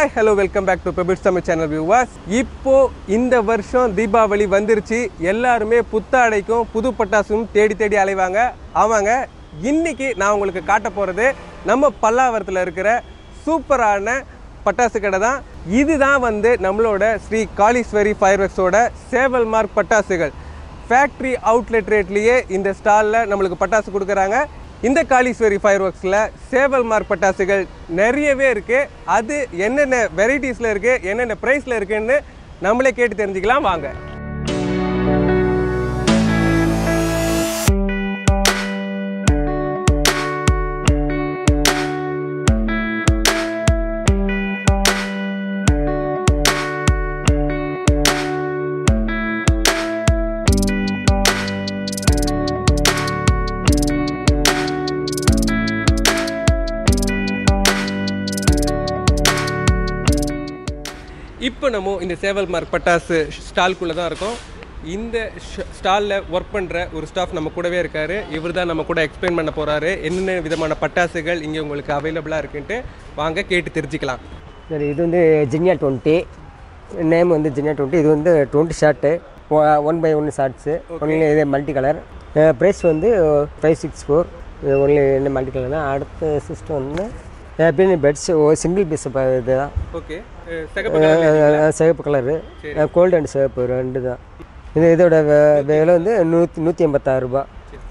Hi hello welcome back to பெபிட்ஸ் Tamil channel viewers இப்போ இந்த வருஷம் தீபாவளி வந்துருச்சு எல்லாருமே புத்தாடைக்கும் புது பட்டாசும் தேடி தேடி அலைவாங்க ஆமாங்க இன்னைக்கு நான் உங்களுக்கு காட்ட போகிறது நம்ம பல்லாவரத்தில் இருக்கிற சூப்பரான பட்டாசு கடை தான் இதுதான் வந்து நம்மளோட ஸ்ரீ காளீஸ்வரி ஃபயர்வர்க்ஸோட சேவல் மார்க் பட்டாசுகள் ஃபேக்ட்ரி அவுட்லெட் ரேட்லேயே இந்த ஸ்டாலில் நம்மளுக்கு பட்டாசு கொடுக்குறாங்க இந்த காளீஸ்வரி ஃபயர் ஒர்க்ஸில் சேவல் மார்க் பட்டாசுகள் நிறையவே இருக்குது அது என்னென்ன வெரைட்டிஸில் இருக்குது என்னென்ன ப்ரைஸில் இருக்குன்னு நம்மளே கேட்டு தெரிஞ்சுக்கலாம் வாங்க இப்போ நம்ம இந்த சேவல் மார்க் பட்டாசு ஸ்டால்குள்ளே தான் இருக்கோம் இந்த ஸ்டாலில் ஒர்க் பண்ணுற ஒரு ஸ்டாஃப் நம்ம கூடவே இருக்கார் இவர் தான் நம்ம கூட எக்ஸ்பிளைன் பண்ண போகிறாரு என்னென்ன விதமான பட்டாசுகள் இங்கே உங்களுக்கு அவைலபிளாக இருக்குன்ட்டு வாங்க கேட்டு தெரிஞ்சுக்கலாம் சரி இது வந்து ஜின்யா டுவெண்ட்டி நேம் வந்து ஜின்யா டுவெண்ட்டி இது வந்து twenty shot one by one shots only இது மல்டி கலர் ப்ரைஸ் வந்து ஃபைவ் சிக்ஸ் ஃபோர் ஒன்லி என்ன மல்டி கலர் தான் அடுத்த சிஸ்டம் வந்து பின் பெட்ஸ் சிங்கிள் பீஸ் இதுதான் ஓகே சிகப்பு சிவப்பு கலரு கோல்டு அண்ட் சிவப்பு ரெண்டு தான் இது இதோட வே- விலை வந்து நூற்றி நூற்றி எண்பத்தாறு ரூபா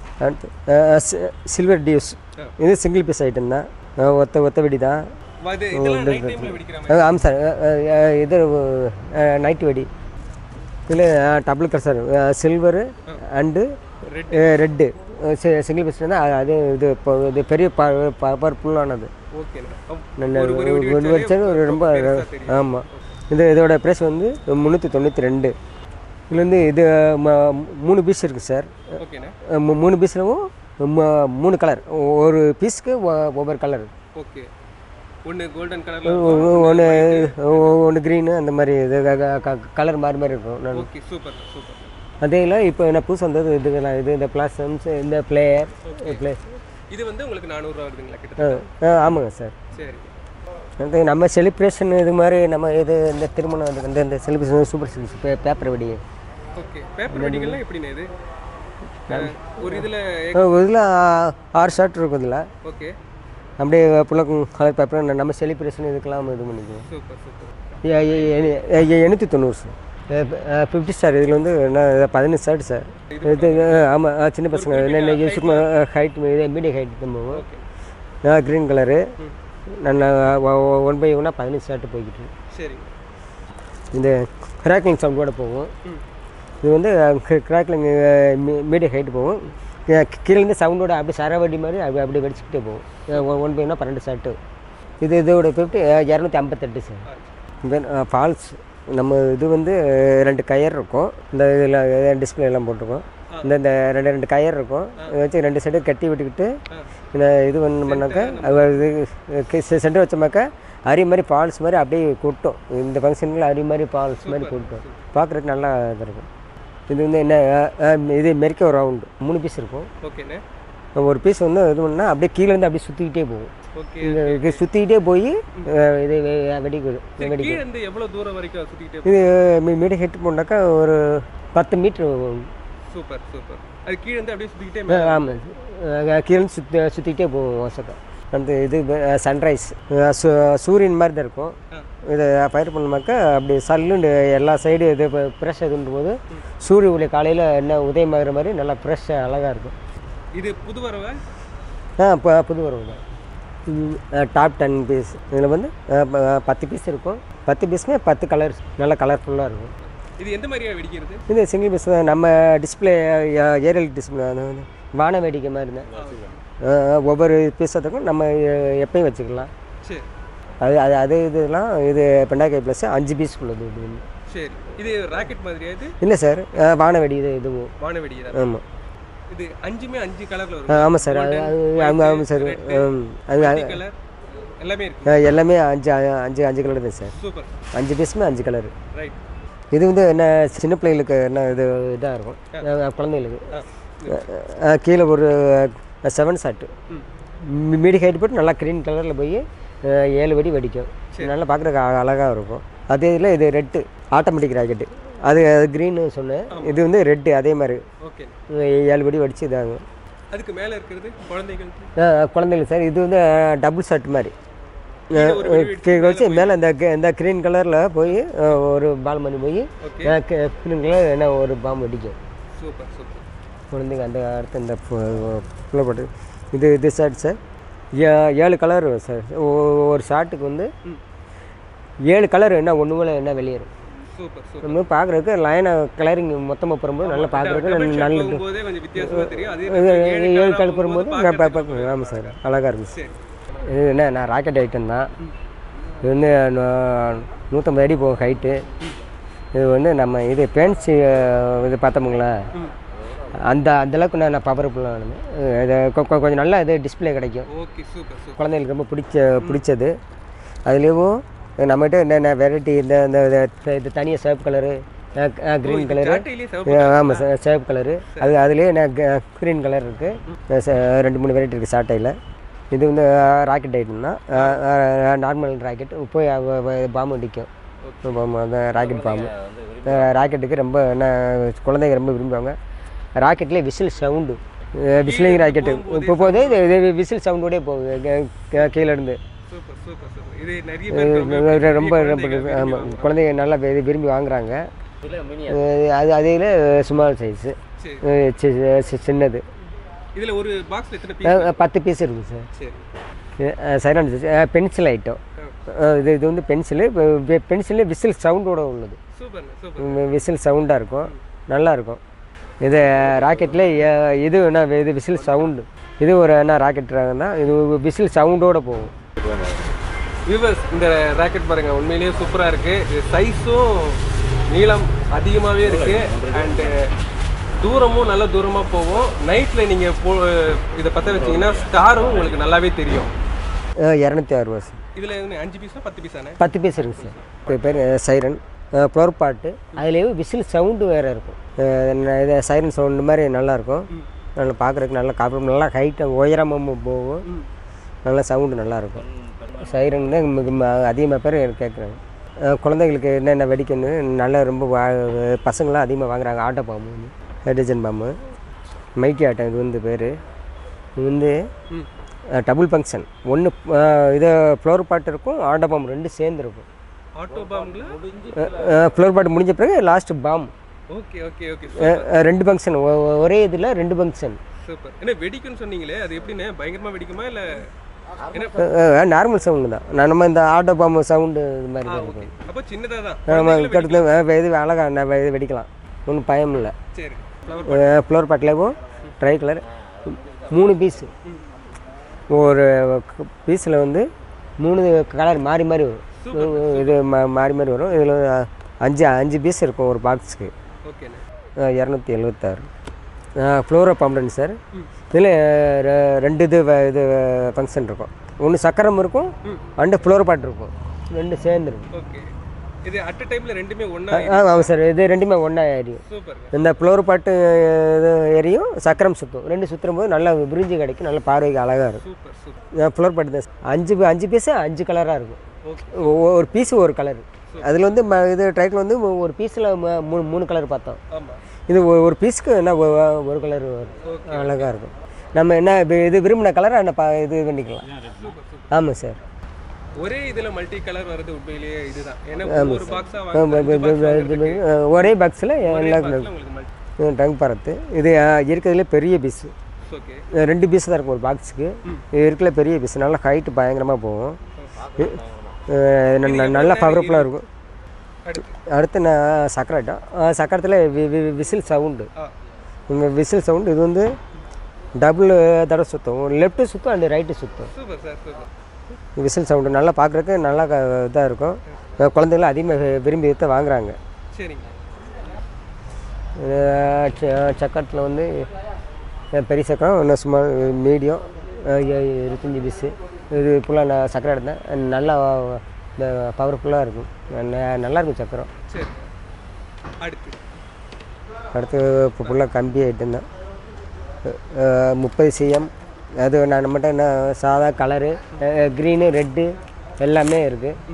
அடுத்து சில்வர் டியூஸ் இது சிங்கிள் பீஸ் ஐட்டம் தான் அஹ் ஒத்த ஒத்த வெடி தான் அது இதெல்லாம் நைட் டைமில் வெடிக்கிற அஹ் ஆமாம் சார் அஹ் அஹ் இது நைட்டு வெடி இதில் double colour sir silver and red single piece தான் அது இது இப்போ இது பெரிய பவர்ஃபுல்லானது ஓகேண்ணா ஒரு வருஷம் ஒரு ரொம்ப ஆமாம் இது இதோட ப்ரைஸ் வந்து முந்நூற்றி தொண்ணூற்றி ரெண்டு இதில் வந்து இது ம- மூணு பீஸ் இருக்குது சார் ஓகேண்ணா அஹ் மூ- மூணு பீஸ்லவும் ம- மூணு கலர் ஒரு பீஸ்க்கு ஒவ்வொரு கலர் ஓகே ஒன்று கோல்டன் கலரில் ஒன்று ஒன்று க்ரீனு அந்த மாதிரி இது கலர் மாறி மாதிரி இருக்கும் நான் ஓகே சூப்பர் சூப்பர் அதே இல்லை இப்போ என்ன புதுசு வந்தது இதுலாம் இது இந்த பிளாசம்ஸ் இந்த பிளேயர் பிளே இது வந்து உங்களுக்கு நானூறுரூவா வருதுங்களா கிட்டத்தட்ட ஆமாங்க சார் சரி அது நம்ம செலிப்ரேஷன் இது மாதிரி நம்ம இது இந்த திருமணம் இது இந்த இந்த செலிப்ரேஷன் சூப்பர் சில்ஸ் பேப்பர் வெடி ஓகே பேப்பர் வெடிகள்லாம் எப்படிண்ணே இது அஹ், ஒரு இதில் இதில் ஆறு ஷார்ட் இருக்கும் இதில் ஓகே அப்படியே புள்ளக்கும் கலர் பேப்பர் நம்ம செலிப்ரேஷன் இதுக்கெல்லாம் இது பண்ணிக்குவோம் சூப்பர் சூப்பர் எண்ணூற்றி தொண்ணூறு சார் ஃபிஃப்டி ஸ்டார் இதில் வந்து என்ன பதினஞ்சு ஷார்ட் சார் இது ஆமாம் சின்ன பசங்க என்ன யூஸுக்கு ஹைட் இது மீடியம் ஹைட் தான் போகும் நான் க்ரீன் கலரு நான் ஒன் பை ஒன்னாக பதினஞ்சு ஷார்ட் போய்கிட்டு இருக்கு. சரிங்க இந்த கிராக்லிங் சவுண்ட் கூட போகும் இது வந்து கிராக்லிங் மீடியம் ஹைட் போகும் கீ- கீழேருந்து சவுண்டோட அப்படியே சரவடி மாதிரி அப்படி அப்படியே வெடிச்சுக்கிட்டே போகும் ஒன் பை ஒன்னா பன்னெண்டு ஷார்ட்டு இது இதோட ஃபிஃப்டி இரநூத்தி ஐம்பத்தெட்டு சார் தென் ஃபால்ஸ் நம்ம இது வந்து ரெண்டு கயர் இருக்கும் இந்த இதில் டிஸ்பிளே எல்லாம் போட்டிருக்கோம் இந்த இந்த ரெண்டு ரெண்டு கயர் இருக்கும் இதை வச்சு ரெண்டு சைடு கட்டி விட்டுக்கிட்டு இந்த இது வந்து பண்ணாக்கா அது இது சென்டர் வச்சோமாக்கா அரி மாதிரி ஃபால்ஸ் மாதிரி அப்படியே கொட்டும் இந்த ஃபங்க்ஷனில் அரி மாதிரி ஃபால்ஸ் மாதிரி கொட்டும் பார்க்குறதுக்கு நல்லா இது இருக்கும் இது வந்து என்ன அஹ், அஹ், இது மெரிக்கோ ரவுண்டு மூணு பீஸ் இருக்கும் ஓகேண்ணே ஒரு பீஸ் வந்து இது பண்ணால் அப்படியே கீழே இருந்து அப்படியே சுற்றிக்கிட்டே போகும் ஓகே இது சுற்றிக்கிட்டே போய் அஹ், இது வெ- வெடிக்கும் வெடி கீழே இருந்து எவ்வளோ தூரம் வரைக்கும் சுற்றிக்கிட்டே இது மீடி ஹெட் போனாக்கா ஒரு பத்து மீட்ரு சூப்பர் சூப்பர் அது கீழே இருந்து அப்படியே சுற்றிக்கிட்டே ஆமாம் கீழே சுற்றி சுற்றிக்கிட்டே போகும் வசக்கம் அந்த இது சன்ரைஸ் சூரியன் மாதிரி தான் இருக்கும் இதை ஃபயர் பண்ணாக்கா அப்படி சல்லுண்டு எல்லா சைடு இது ஃப்ரெஷ் இதுன்ற போது சூரிய ஒளி காலையில் என்ன உதயமாகிற மாதிரி நல்லா ஃப்ரெஷ்ஷாக அழகாக இருக்கும் இது புது வரவை ஆ இப்போ புது வரும் தான் டாப் டென் பீஸ் இதில் வந்து அஹ், ப- பத்து பீஸ் இருக்கும் பத்து பீஸுமே பத்து கலர்ஸ் நல்லா கலர்ஃபுல்லாக இருக்கும் இது எந்த மாதிரியா வெடிக்கிறது இது சிங்கிள் பீஸ் நம்ம டிஸ்பிளே ஏரியல் டிஸ்பிளே அது வந்து வான வேடிக்கை மாதிரி தான் அஹ், ஒவ்வொரு பீஸத்துக்கும் நம்ம எ- எப்பயும் வச்சுக்கலாம் சரி அது அது அது இதெல்லாம் இது பெண்டாக்கை ப்ளஸ் அஞ்சு பீஸ்க்குள்ளது இது வந்து சரி இது ராக்கெட் மாதிரியா இது இல்லை சார் அஹ், வான வெடி இது இதுவும் வான வெடி தான் ஆமாம் இது அஞ்சுமே அஞ்சு கலர்ல வரும் ஆமாம் சார் அது அது ஆமாம் ஆமாம் சார் ம், அது அது கலர் எல்லாமே இருக்கு அஹ், எல்லாமே அஞ்சு அஞ்சு அஞ்சு கலர் தான் சார் சூப்பர் அஞ்சு பீஸுமே அஞ்சு கலர் ரைட் இது வந்து என்ன சின்ன பிள்ளைகளுக்கு என்ன இது இதாக இருக்கும் அஹ், குழந்தைகளுக்கு அஹ், கீழே ஒரு செவன் ஷாட்டு மீடி ஹைட் போட்டு நல்லா க்ரீன் கலரில் போய் அஹ், ஏழு வெடி வெடிக்கும் நல்லா பார்க்குறக்கு அழகாக இருக்கும் அதே இதில் இது ரெட்டு ஆட்டோமேட்டிக் ராக்கெட்டு அது அது க்ரீன்னு சொன்னேன் இது வந்து ரெட்டு அதே மாதிரி ஓகே அஹ் ஏழு படி வடிச்சு இதாகும் அதுக்கு மேலே இருக்கிறது குழந்தைகளுக்கு அஹ் குழந்தைங்களுக்கு சார் இது வந்து டபுள் ஷர்ட் மாதிரி கீழே வச்சு மேலே இந்த க- இந்த க்ரீன் கலரில் போய் அஹ், ஒரு பால் பண்ணி போய் ஓகே க்ரீன் கலர் என்ன ஒரு பாம்பு அடிக்கும் சூப்பர் சூப்பர் குழந்தைங்க அந்த அடுத்து இந்த புள்ளப்பட்டு இது இது ஷர்ட் சார் ஏ- ஏழு கலர் வரும் சார் ஒ- ஒரு ஷார்ட்டுக்கு வந்து ம். ஏழு கலர் என்ன ஒன்று போல என்ன வெளியேறும் சூப்பர் சூப்பர் நம்ம பார்க்குறதுக்கு லைனை கலரிங் மொத்தமாக போகும்போது நல்லா பார்க்குறதுக்கு நல்ல போகும்போதே கொஞ்சம் வித்தியாசமா தெரியும் அதே இது நேரத்துல ஏழு colour கலர் போகும்போது நான் பா- பார்க்க ஆமாம் சார் அழகாக இருக்கும் சரி இது என்ன நான் ராக்கெட் ஐட்டம் தான் இது வந்து நூ- நூற்றம்பது அடி போகும் ஹைட்டு இது வந்து நம்ம இது பேன்சி இது பார்த்தோமுங்களா அந்த அந்த அளவுக்கு நான் பவர்ஃபுல்லாக இது கொ- கொ- கொஞ்சம் நல்லா இது டிஸ்ப்ளே கிடைக்கும் ஓகே சூப்பர் சூப்பர் குழந்தைங்களுக்கு ரொம்ப பிடிச்ச பிடிச்சது அதுலேயும் நம்மகிட்ட என்னென்ன வெரைட்டி இந்த இந்த இது- இது தனியாக சிவப்பு கலரு க்ரீன் கலரு சாட்டையிலேயே சிவப்பு ஆமாம் சார் சிவப்பு கலரு அது அதுலேயே நான் க்ரீன் கலர் இருக்குது ரெண்டு மூணு வெரைட்டி இருக்குது சாட்டையில் இது வந்து ராக்கெட் ஐட்டம் தான் நார்மல் ராக்கெட் போய் பாம்பு அடிக்கும் பாம்பு அந்த ராக்கெட் பாம்பு ராக்கெட்டுக்கு ரொம்ப என்ன குழந்தைங்க ரொம்ப விரும்புவாங்க ராக்கெட்லேயே விசில் சவுண்டு விசிலிங் ராக்கெட்டு இப்போ போகுது இது இது விசில் சவுண்டோடய போகுது கே- கே- கீழே இருந்து சூப்பர் சூப்பர் சூப்பர் இது நிறைய பேர் ரொம்ப ரொம்ப ஆமாம் குழந்தைங்க நல்லா வி- விரும்பி வாங்குறாங்க அது அதில் ஸ்மால் சைஸு சரி சின்னது இதுல ஒரு பாக்ஸ்ல எத்தனை பீஸ் அஹ் பத்து பீஸ் இருக்குது சார் சரி சைரன் பென்சில் ஐட்டம் இது இது வந்து பென்சிலு பென்சிலு விசில் சவுண்டோட உள்ளது சூப்பர் சூப்பர் விசில் சவுண்டாக இருக்கும் நல்லா இருக்கும் இது ராக்கெட்டில் இது என்ன இது விசில் சவுண்டு இது ஒரு என்ன ராக்கெட் தான் இது விசில் சவுண்டோட போகும் வியூவர்ஸ் இந்த ராக்கெட் பாருங்க உண்மையிலேயே சூப்பரா இருக்கு இது சைஸும் நீளம் அதிகமாகவே இருக்கு அண்டு தூரமும் நல்ல தூரமாக போகும் நைட்டில் நீங்கள் போ இதை பற்ற வச்சீங்கன்னா ஸ்டாரும் உங்களுக்கு நல்லாவே தெரியும் இரநூத்தி ஆறு ரூபா சார் இதில் அஞ்சு பீஸா பத்து பீஸானே பத்து பீஸ் இருக்குது சார் இப்போ பேர் சைரன் ஃப்ளவர் பாட்டு அதுலேயும் விசில் சவுண்டு வேறு இருக்கும் அஹ் ந- இது சைரன் சவுண்டு மாதிரி நல்லாயிருக்கும் நல்லா பார்க்குறதுக்கு நல்லா காப்பி நல்லா ஹைட்டாக உயரமாக போகும் நல்லா சவுண்டு நல்லாயிருக்கும் சைரன் தான் மிக ம- அதிகமாக பேர் கேட்குறாங்க குழந்தைங்களுக்கு என்னென்ன வெடிக்கணும் நல்லா ரொம்ப வா- பசங்களாம் அதிகமாக வாங்குறாங்க ஆட்டோ பாம்பு வந்து ஹைட்ரஜன் பாம்பு மைக்கி ஆட்டம் இது வந்து பேர் இது வந்து ம் டபுள் ஃபங்க்ஷன் ஒன்று இது ஃப்ளோர் பாட்டு இருக்கும் ஆட்டோ பாம்பு ரெண்டும் சேர்ந்து இருக்கும் ஆட்டோ பாம்பில் ஃப்ளோர் பாட்டு முடிஞ்ச பிறகு last bomb okay okay okay ரெண்டு ஃபங்க்ஷன் ஒரே இதில் ரெண்டு ஃபங்க்ஷன் சூப்பர் என்ன வெடிக்கும்னு சொன்னீங்களே அது எப்படிண்ணே பயங்கரமாக வெடிக்குமா இல்லை என்ன நார்மல் சவுண்டு தான் நான் நம்ம இந்த ஆட்டோ பாம்பு சவுண்டு இது மாதிரி தான் ஓகே இருக்கும் அப்போ சின்னதாக தான் ஆமாம் கடுத்து இது அழகா நம்ம இது வெடிக்கலாம் ஒன்றும் பயம் இல்லை சரி ஃப்ளவர் ஃப்ளோர் பாட்டிலேயும் ட்ரை கலர் மூணு பீஸு ஒரு பீஸில் வந்து மூணு கலர் மாறி மாறி வரும் இது மா- மாறி மாறி வரும் இதில் அஞ்சு அஞ்சு பீஸ் இருக்கும் ஒரு பாக்ஸுக்கு ஓகேண்ணே இரநூத்தி எழுபத்தாறு ஃப்ளோரோ பம்பன் சார் இதில் ரெண்டு இது வ- இது ஃபங்க்ஷன் இருக்கும் ஒன்று சக்கரம் இருக்கும் அண்டு ஃப்ளோர் பாட் இருக்கும் ரெண்டு சேர்ந்து இருக்கும் ஓகே இது அட் டைமில் ரெண்டுமே ஒன்றா ஆ ஆமாம் சார் இது ரெண்டுமே ஒன்றா எரியும் சூப்பருங்க இந்த ஃப்ளோர் பாட்டு இது எரியும் சக்கரம் சுற்றும் ரெண்டு சுற்றும் போது நல்லா விரிஞ்சு கிடைக்கும் நல்ல பார்வைக்கு அழகாக இருக்கும் சூப்பர் சூப்பர் ஃப்ளோர் பாட்டு தான் அஞ்சு அஞ்சு பீஸு அஞ்சு கலராக இருக்கும் ஓகே ஒ- ஒரு பீஸு ஒரு கலர் அதில் வந்து ம- இது ட்ரைக்கில் வந்து ஒரு பீஸில் மூணு மூணு கலர் பார்த்தோம் ஆமாம் இது ஒ- ஒரு பீஸுக்கு என்ன ஒ- ஒ- ஒரு கலர் வரும் அழகாக இருக்கும் நம்ம என்ன இப்ப இது விரும்பின கலரை என்ன பா இது பண்ணிக்கலாம் சூப்பர் சூப்பர் ஆமாம் சார் ஒரே இதில் மல்டி கலர் வர்றது உண்மையிலேயே இதுதான் ஏன்னா ஒரு பாக்ஸாக ஆ, ப- ப- ப- ப- இது பண்ணி, ஆ, ஒரே பாக்ஸில் எல்லா உங்களுக்கு மல்டி டங்க் பறத்து இது ஆ, இருக்கிறதுலே பெரிய பீஸு ஓகே ரெண்டு பீஸ் தான் இருக்கும் ஒரு பாக்ஸுக்கு இது இருக்கிற பெரிய பீஸ் நல்லா ஹைட்டு பயங்கரமாக போகும் இது, ஆ, ந- ந- நல்லா பவர்ஃபுல்லாக இருக்கும் அடுத்து அடுத்து நான் சக்கராட்டம் சக்கரத்தில் விசில் சவுண்டு ஆ விசில் சவுண்டு இது வந்து டபுள் தடவை சுற்றும் லெஃப்ட்டு சுற்றும் அண்டு ரைட்டு சுற்றும் super sir super whistle sound நல்லா பார்க்குறக்கு நல்லா இதாக இருக்கும் அஹ் குழந்தைங்களாம் அதிகமாக விரும்பி விற்று வாங்குறாங்க சரிங்க சக்கரத்தில் வந்து அஹ் பெரிய சக்கரம் இன்னும் சும்மா மீடியம் இருபத்தஞ்சி பீஸு இது ஃபுல்லாக நான் சக்கரை எடுத்தேன் நல்லா இந்த பவர்ஃபுல்லாக இருக்கும் ந- நல்லா இருக்கும் சக்கரம் சரி அடுத்து அடுத்து இப்போ ஃபுல்லாக கம்பி ஐட்டம் தான் முப்பது சிஎம் அது நான் நம்மகிட்ட என்ன சாதா கலரு க்ரீனு ரெட்டு எல்லாமே இருக்குது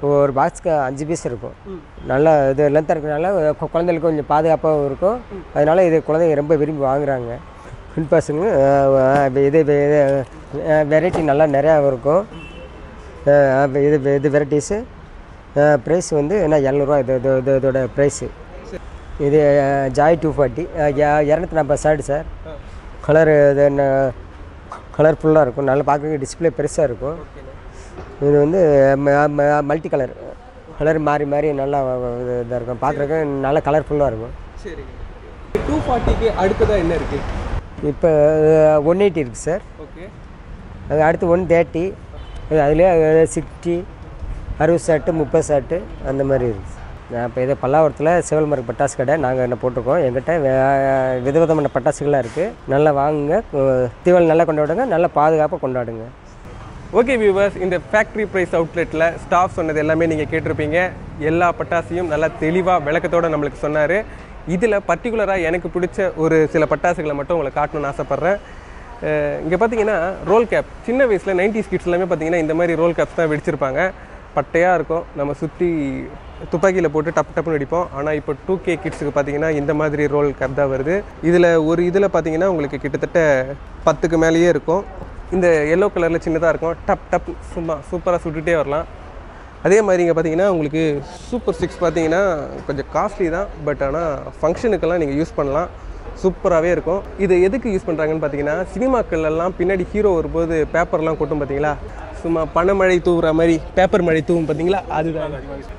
ஒரு பாக்ஸ்க்கு அஞ்சு பீஸ் இருக்கும் நல்லா இது லென்த்தாக இருக்கிறனால கு- குழந்தைகளுக்கு கொஞ்சம் பாதுகாப்பாகவும் இருக்கும் அதனால் இது குழந்தைங்க ரொம்ப விரும்பி வாங்குறாங்க பின் பசங்க இது வெரைட்டி நல்லா நிறையா இருக்கும் அஹ் இது இது வெரைட்டிஸு ப்ரைஸ் வந்து என்ன எழுநூறுவா இது இது இது இதோட ப்ரைஸு இது ஜாய் டூ ஃபார்ட்டி இரநூத்தி நாற்பது ஷர்ட் சார் கலர் இது என்ன கலர்ஃபுல்லாக இருக்கும் நல்லா பார்க்குறதுக்கு டிஸ்ப்ளே பெருசாக இருக்கும் இது வந்து மல்டி கலர் கலர் மாறி மாறி நல்லா இதாக இருக்கும் பார்க்குறதுக்கு நல்லா கலர்ஃபுல்லாக இருக்கும் சரிங்க டூ ஃபார்ட்டிக்கு அடுத்ததாக என்ன இருக்குது இப்போ ஒன் எயிட்டி இருக்குது சார் ஓகே அது அடுத்து ஒன் தேர்ட்டி அதுலேயே சிக்ஸ்டி அறுபது ஷர்ட்டு முப்பது ஷர்ட்டு அந்த மாதிரி இருக்குது நான் இப்போ இது பல்லாவரத்தில் சிவல்மருக்கு பட்டாசு கடை நாங்கள் என்ன போட்டிருக்கோம் எங்கிட்ட வே- விதவிதமான பட்டாசுகள்லாம் இருக்குது நல்லா வாங்குங்க அஹ் தீபாவளி நல்லா கொண்டாடுங்க நல்லா பாதுகாப்பாக கொண்டாடுங்க ஓகே வியூவர்ஸ் இந்த ஃபேக்ட்ரி ப்ரைஸ் அவுட்லெட்டில் ஸ்டாஃப் சொன்னது எல்லாமே நீங்கள் கேட்டிருப்பீங்க எல்லா பட்டாசையும் நல்லா தெளிவாக விளக்கத்தோடு நம்மளுக்கு சொன்னார் இதில் பர்டிகுலராக எனக்கு பிடிச்ச ஒரு சில பட்டாசுகளை மட்டும் உங்களை காட்டணும்னு ஆசைப்பட்றேன் இங்கே பார்த்தீங்கன்னா ரோல் கேப் சின்ன வயசில் 90s கிட்ஸ் எல்லாமே பார்த்தீங்கன்னா இந்த மாதிரி ரோல் கேப்ஸ் தான் வெடிச்சிருப்பாங்க பட்டையாக இருக்கும் நம்ம சுற்றி துப்பாக்கியில் போட்டு டப்பு டப்புன்னு வெடிப்போம் ஆனால் இப்போ டூ கே கிட்ஸுக்கு பார்த்தீங்கன்னா இந்த மாதிரி ரோல் கேப் தான் வருது இதில் ஒரு இதில் பார்த்தீங்கன்னா உங்களுக்கு கிட்டத்தட்ட பத்துக்கு மேலேயே இருக்கும் இந்த எல்லோ கலரில் சின்னதாக இருக்கும் டப் டப் சும்மா சூப்பராக சுட்டுட்டே வரலாம் அதே மாதிரி இங்கே பார்த்தீங்கன்னா உங்களுக்கு சூப்பர் சிக்ஸ் பார்த்தீங்கன்னா கொஞ்சம் காஸ்ட்லி தான் பட் ஆனால் ஃபங்க்ஷனுக்கெல்லாம் நீங்கள் யூஸ் பண்ணலாம் சூப்பராகவே இருக்கும் இது எதுக்கு யூஸ் பண்ணுறாங்கன்னு பார்த்தீங்கன்னா சினிமாக்கள் எல்லாம் பின்னாடி ஹீரோ வரும்போது பேப்பர்லாம் கொட்டும் பார்த்தீங்களா சும்மா பனமழை தூவுற மாதிரி பேப்பர் மழை தூவும் பார்த்தீங்களா அதுதான்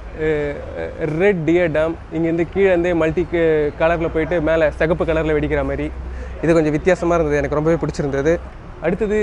ரெட் டியர் டம் இங்கேருந்து கீழே இருந்தே மல்டி கலரில் போயிட்டு மேலே சிகப்பு கலரில் வெடிக்கிற மாதிரி இது கொஞ்சம் வித்தியாசமாக இருந்தது எனக்கு ரொம்பவே பிடிச்சிருந்தது அடுத்தது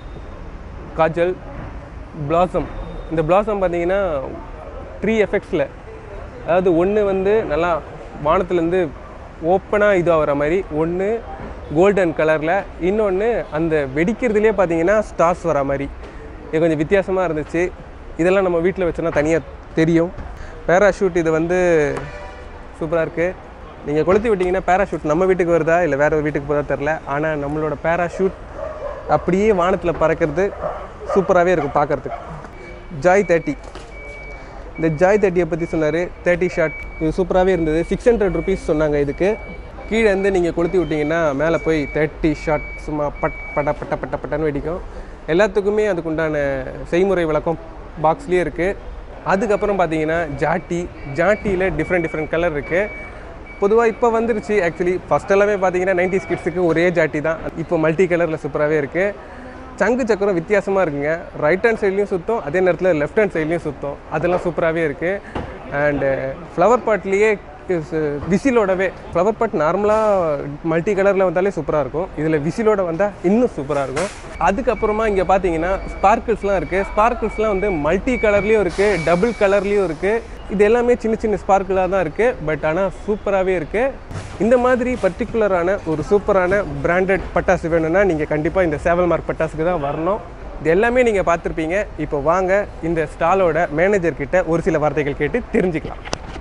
காஜல் பிளாசம் இந்த பிளாசம் பார்த்தீங்கன்னா ட்ரீ எஃபெக்ட்ஸில் அதாவது ஒன்று வந்து நல்லா வானத்துலேருந்து ஓப்பனாக இது ஆகிற மாதிரி ஒன்று கோல்டன் கலரில் இன்னொன்று அந்த வெடிக்கிறதுலே பார்த்தீங்கன்னா ஸ்டார்ஸ் வர மாதிரி இது கொஞ்சம் வித்தியாசமாக இருந்துச்சு இதெல்லாம் நம்ம வீட்டில் வச்சோன்னா தனியாக தெரியும் பேராஷூட் இது வந்து சூப்பராக இருக்குது நீங்கள் கொளுத்தி விட்டிங்கன்னா பேராஷூட் நம்ம வீட்டுக்கு வருதா இல்லை வேறு ஒரு வீட்டுக்கு போதா தெரில ஆனால் நம்மளோட பேராஷூட் அப்படியே வானத்தில் பறக்கிறது சூப்பராகவே இருக்கும் பார்க்குறதுக்கு ஜாய் தேர்ட்டி இந்த ஜாய் தேர்ட்டியை பற்றி சொன்னார் தேர்ட்டி ஷாட் இது சூப்பராகவே இருந்தது சிக்ஸ் ஹண்ட்ரட் ருபீஸ் சொன்னாங்க இதுக்கு கீழே இருந்து நீங்கள் கொளுத்தி விட்டிங்கன்னா மேலே போய் தேர்ட்டி ஷாட் சும்மா பட் பட்ட பட்ட பட்ட பட்டன்னு வெடிக்கும் எல்லாத்துக்குமே அதுக்குண்டான செய்முறை விளக்கம் பாக்ஸ்லேயே இருக்குது அதுக்கப்புறம் பார்த்தீங்கன்னா ஜாட்டி ஜாட்டியில் டிஃப்ரெண்ட் டிஃப்ரெண்ட் கலர் இருக்குது பொதுவாக இப்போ வந்துருச்சு ஆக்சுவலி ஃபஸ்ட் எல்லாமே பார்த்தீங்கன்னா நைன்டி கிட்ஸுக்கு ஒரே ஜாட்டி தான் இப்போ மல்டி கலரில் சூப்பராகவே இருக்குது சங்கு சக்கரம் வித்தியாசமாக இருக்குங்க ரைட் ஹேண்ட் சைட்லேயும் சுத்தம் அதே நேரத்தில் லெஃப்ட் ஹேண்ட் சைட்லேயும் சுத்தம் அதெல்லாம் சூப்பராகவே இருக்குது அண்டு ஃப்ளவர் பாட்லேயே விசிலோடவே ஃப்ளவர் பாட் நார்மலாக மல்டி கலரில் வந்தாலே சூப்பராக இருக்கும் இதில் விசிலோட வந்தால் இன்னும் சூப்பராக இருக்கும் அதுக்கப்புறமா இங்கே பார்த்தீங்கன்னா ஸ்பார்க்கிள்ஸ்லாம் இருக்குது ஸ்பார்க்கிள்ஸ்லாம் வந்து மல்டி கலர்லேயும் இருக்குது டபுள் கலர்லேயும் இருக்குது இது எல்லாமே சின்ன சின்ன ஸ்பார்க்கிளாக தான் இருக்குது பட் ஆனால் சூப்பராகவே இருக்குது இந்த மாதிரி பர்டிகுலரான ஒரு சூப்பரான பிராண்டட் பட்டாசு வேணும்னா நீங்கள் கண்டிப்பாக இந்த சேவல் மார்க் பட்டாசுக்கு தான் வரணும் இது எல்லாமே நீங்கள் பார்த்துருப்பீங்க இப்போ வாங்க இந்த ஸ்டாலோட மேனேஜர் கிட்ட ஒரு சில வார்த்தைகள் கேட்டு தெரிஞ்சுக்கலாம்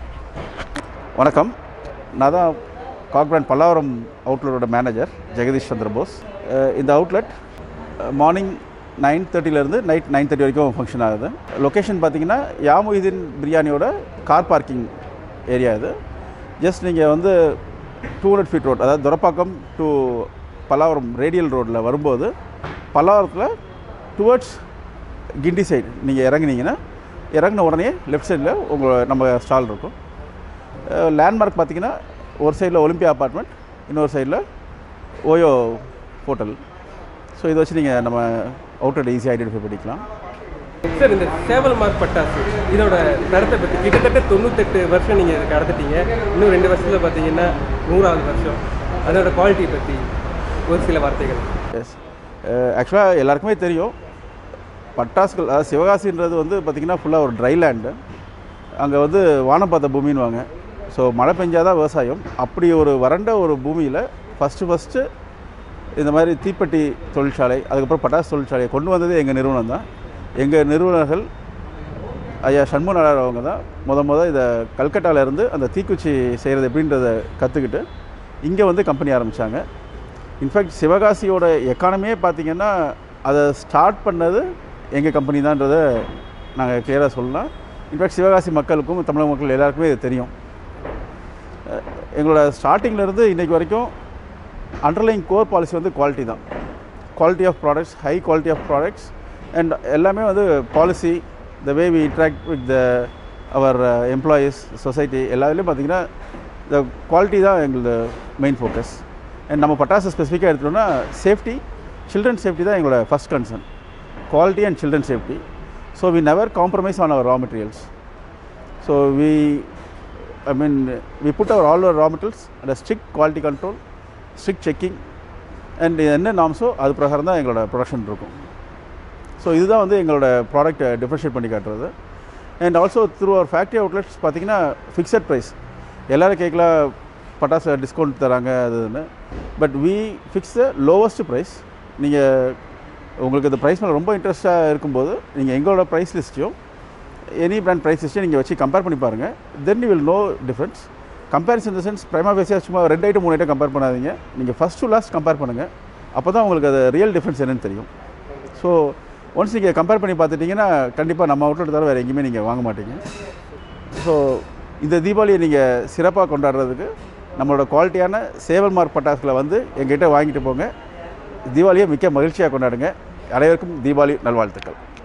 வணக்கம் நான் தான் காக்பிராண்ட் பல்லாவரம் அவுட்லெட்டோட மேனேஜர் ஜெகதீஷ் சந்திர போஸ் அஹ் இந்த அவுட்லெட் மார்னிங் நைன் தேர்ட்டிலேருந்து நைட் நைன் தேர்ட்டி வரைக்கும் ஃபங்க்ஷன் ஆகுது லொக்கேஷன் பார்த்தீங்கன்னா யாமுதீன் பிரியாணியோட கார் பார்க்கிங் ஏரியா இது ஜஸ்ட் நீங்கள் வந்து டூ ஹண்ட்ரட் ஃபீட் ரோட் அதாவது துரப்பாக்கம் டு பல்லாவரம் ரேடியல் ரோட்டில் வரும்போது பல்லாவரத்தில் டுவர்ட்ஸ் கிண்டி சைடு நீங்கள் இறங்குனீங்கன்னா இறங்கின உடனே லெஃப்ட் சைடில் உங்கள் நம்ம ஸ்டால் இருக்கும் லேண்ட்மார்க் பார்த்தீங்கன்னா ஒரு சைடில் ஒலிம்பியா அப்பார்ட்மெண்ட் இன்னொரு சைடில் ஓயோ ஹோட்டல் ஸோ இதை வச்சு நீங்கள் நம்ம அவுட்டர் ஈஸியாக ஐடென்டிஃபை பண்ணிக்கலாம் சார் இந்த சேவல் மார்க் பட்டாசு இதோட தரத்தை பற்றி கிட்டத்தட்ட தொண்ணூத்தெட்டு வருஷம் நீங்கள் இதுக்கு கடத்திட்டீங்க இன்னும் ரெண்டு வருஷத்தில் பார்த்தீங்கன்னா நூறாவது வருஷம் அதோட குவாலிட்டி பற்றி ஒரு சில வார்த்தைகள் எஸ் ஆக்சுவலாக எல்லாருக்குமே தெரியும் பட்டாசுகள் அதாவது சிவகாசின்றது வந்து பார்த்திங்கன்னா ஃபுல்லாக ஒரு ட்ரை லேண்டு அங்கே வந்து வானம் பார்த்த பூமின்னுவாங்க ஸோ மழை பெஞ்சாதான் விவசாயம் அப்படி ஒரு வறண்ட ஒரு பூமியில் ஃபஸ்ட்டு ஃபஸ்ட்டு இந்த மாதிரி தீப்பெட்டி தொழிற்சாலை அதுக்கப்புறம் பட்டாசு தொழிற்சாலையை கொண்டு வந்தது எங்கள் நிறுவனம் தான் எங்கள் நிறுவனர்கள் ஐயா சண்முகநாதர் அவங்க தான் முத முத இதை கல்கட்டால இருந்து அந்த தீக்குச்சி செய்கிறது எப்படின்றத கற்றுக்கிட்டு இங்கே வந்து கம்பெனி ஆரம்பித்தாங்க இன்ஃபேக்ட் சிவகாசியோட எக்கானமியே பார்த்திங்கன்னா அதை ஸ்டார்ட் பண்ணது எங்கள் கம்பெனி தான்றதை நாங்கள் கிளியராக சொல்லலாம் இன்ஃபேக்ட் சிவகாசி மக்களுக்கும் தமிழக மக்கள் எல்லாருக்குமே இது தெரியும் அஹ் எங்களோட ஸ்டார்டிங்லேருந்து இன்றைக்கி வரைக்கும் அண்டர்லைங் கோர் பாலிசி வந்து குவாலிட்டி தான் quality of products high quality of products and எல்லாமே வந்து policy the way we interact with the our employees society எல்லாத்துலேயும் பார்த்தீங்கன்னா த குவாலிட்டி தான் எங்களது மெயின் ஃபோக்கஸ் அண்ட் நம்ம பட்டாசு ஸ்பெசிஃபிக்காக எடுத்துட்டோம்னா சேஃப்டி சில்ட்ரன் சேஃப்டி தான் எங்களோட first concern quality and children safety so we never compromise on our raw materials so we I mean we put our all our raw materials and strict quality control strict checking and என்ன norms அது பிரகாரம் தான் எங்களோட production இருக்கும் so இதுதான் வந்து எங்களோட ப்ராடக்ட்டை டிஃப்ரென்ஷியேட் பண்ணி காட்டுறது and also through our factory outlets பார்த்தீங்கன்னா ஃபிக்ஸட் ப்ரைஸ் எல்லோரும் கேட்கலாம் பட்டாசு டிஸ்கவுண்ட் தராங்க அதுன்னு but we fix the lowest price நீங்கள் உங்களுக்கு இந்த ப்ரைஸ் மேலே ரொம்ப இன்ட்ரெஸ்ட்டாக இருக்கும்போது நீங்கள் எங்களோட ப்ரைஸ் லிஸ்ட்டையும் எனி பிராண்ட் ப்ரைஸ் லிஸ்ட்டையும் நீங்கள் வச்சு கம்பேர் பண்ணி பாருங்கள் then you will know difference comparison இந்த சென்ஸ் ப்ரைமா பேசியாக சும்மா ரெண்டு ஐட்டம் மூணு ஐட்டம் கம்பேர் பண்ணாதீங்க நீங்கள் ஃபஸ்ட் டு லாஸ்ட் கம்பேர் பண்ணுங்கள் அப்போ தான் உங்களுக்கு அது ரியல் டிஃப்ரென்ஸ் என்னன்னு தெரியும் ஸோ ஒன்ஸ் நீங்கள் கம்பேர் பண்ணி பார்த்துட்டிங்கன்னா கண்டிப்பாக நம்ம அவுட்லெட் தவிர வேறு எங்கேயுமே நீங்கள் வாங்க மாட்டீங்க ஸோ இந்த தீபாவளியை நீங்கள் சிறப்பாக கொண்டாடுறதுக்கு நம்மளோட குவாலிட்டியான சேவல் மார்க் பட்டாசுகளை வந்து எங்ககிட்ட வாங்கிட்டு போங்க தீபாவளியை மிக்க மகிழ்ச்சியாக கொண்டாடுங்க அனைவருக்கும் தீபாவளி நல்வாழ்த்துக்கள்